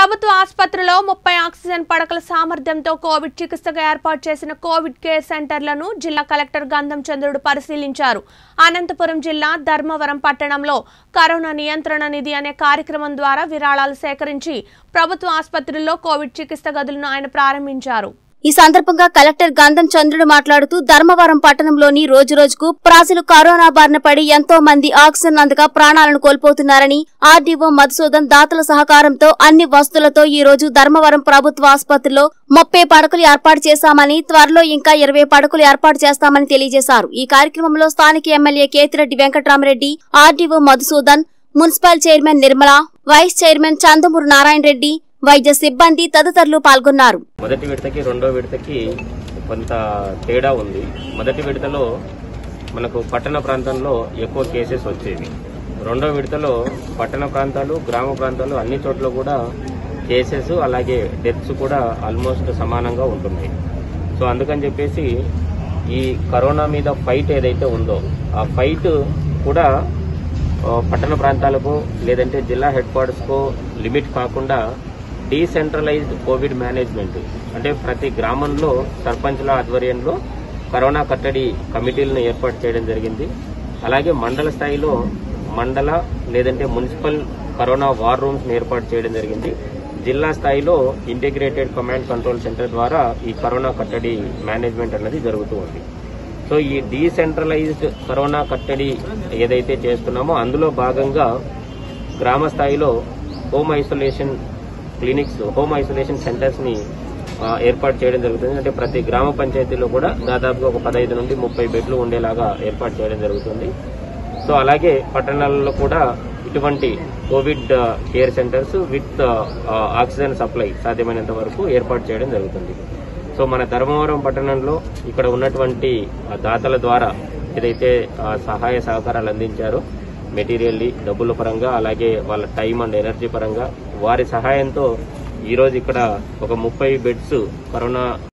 ప్రభుత్వ ఆసుపత్రిలో ముప్పై ఆక్సిజన్ పడకల సామర్థ్యంతో కోవిడ్ చికిత్సకు ఏర్పాటు చేసిన కోవిడ్ కేర్ సెంటర్లను జిల్లా కలెక్టర్ గంధం చంద్రుడు పరిశీలించారు అనంతపురం జిల్లా ధర్మవరం పట్టణంలో కరోనా నియంత్రణ నిధి అనే కార్యక్రమం ద్వారా విరాళాలు సేకరించి ప్రభుత్వ ఆసుపత్రుల్లో కోవిడ్ చికిత్స గదులను ఆయన ప్రారంభించారు ఈ సందర్భంగా కలెక్టర్ గంధం చంద్రుడు మాట్లాడుతూ ధర్మవరం పట్టణంలోని రోజురోజుకు ప్రజలు కరోనా బారిన పడి ఎంతో మంది ఆక్సిజన్ అందక ప్రాణాలను కోల్పోతున్నారని ఆర్డీఓ మధుసూదన్ దాతల సహకారంతో అన్ని వస్తువులతో ఈ రోజు ధర్మవరం ప్రభుత్వ ఆసుపత్రిలో ముప్పై పడకలు ఏర్పాటు చేశామని త్వరలో ఇంకా ఇరవై పడకలు ఏర్పాటు చేస్తామని తెలియజేశారు ఈ కార్యక్రమంలో స్థానిక MLA Kethireddy Venkatramareddy RDO Madhusudan municipal chairman Nirmala vice chairman Chandamuru Narayana Reddy వైద్య సిబ్బంది తదితరులు పాల్గొన్నారు మొదటి విడతకి రెండో విడతకి కొంత తేడా ఉంది మొదటి విడతలో మనకు పట్టణ ప్రాంతంలో ఎక్కువ కేసెస్ వచ్చేవి రెండో విడతలో పట్టణ ప్రాంతాలు గ్రామ ప్రాంతాలు అన్ని చోట్ల కూడా కేసెస్ అలాగే డెత్స్ కూడా ఆల్మోస్ట్ సమానంగా ఉంటున్నాయి సో అందుకని చెప్పేసి ఈ కరోనా మీద ఫైట్ ఏదైతే ఉందో ఆ ఫైట్ కూడా ఆ, పట్టణ ప్రాంతాలకు లేదంటే జిల్లా హెడ్ క్వార్టర్స్కు లిమిట్ కాకుండా డీసెంట్రలైజ్డ్ కోవిడ్ మేనేజ్మెంట్ అంటే ప్రతి గ్రామంలో సర్పంచ్ల ఆధ్వర్యంలో కరోనా కట్టడి కమిటీలను ఏర్పాటు చేయడం జరిగింది అలాగే మండల స్థాయిలో మండల లేదంటే మున్సిపల్ కరోనా వార్ రూమ్స్ ఏర్పాటు చేయడం జరిగింది జిల్లా స్థాయిలో ఇంటిగ్రేటెడ్ కమాండ్ కంట్రోల్ సెంటర్ ద్వారా ఈ కరోనా కట్టడి మేనేజ్మెంట్ అన్నది జరుగుతూ ఉంది సో ఈ డీసెంట్రలైజ్డ్ కరోనా కట్టడి ఏదైతే చేస్తున్నామో అందులో భాగంగా గ్రామ స్థాయిలో home isolation clinics home isolation centres ని ఆ, ఏర్పాటు చేయడం జరుగుతుంది అంటే ప్రతి గ్రామ పంచాయతీలో కూడా దాదాపుగా ఒక పదహైదు నుండి ముప్పై బెడ్లు ఉండేలాగా ఏర్పాటు చేయడం జరుగుతుంది సో అలాగే పట్టణాలలో కూడా ఇటువంటి కోవిడ్ ఆ, కేర్ సెంటర్స్ విత్ ఆ, ఆక్సిజన్ సప్లై సాధ్యమైనంత వరకు ఏర్పాటు చేయడం జరుగుతుంది సో మన ధర్మవరం పట్టణంలో ఇక్కడ ఉన్నటువంటి ఆ, దాతల ద్వారా ఏదైతే ఆ, సహాయ సహకారాలు అందించారో మెటీరియల్లీ డబ్బుల పరంగా అలాగే వాళ్ళ టైం అండ్ ఎనర్జీ పరంగా వారి సహాయంతో ఈరోజు ఇక్కడ ఒక ముప్పై బెడ్స్ కరోనా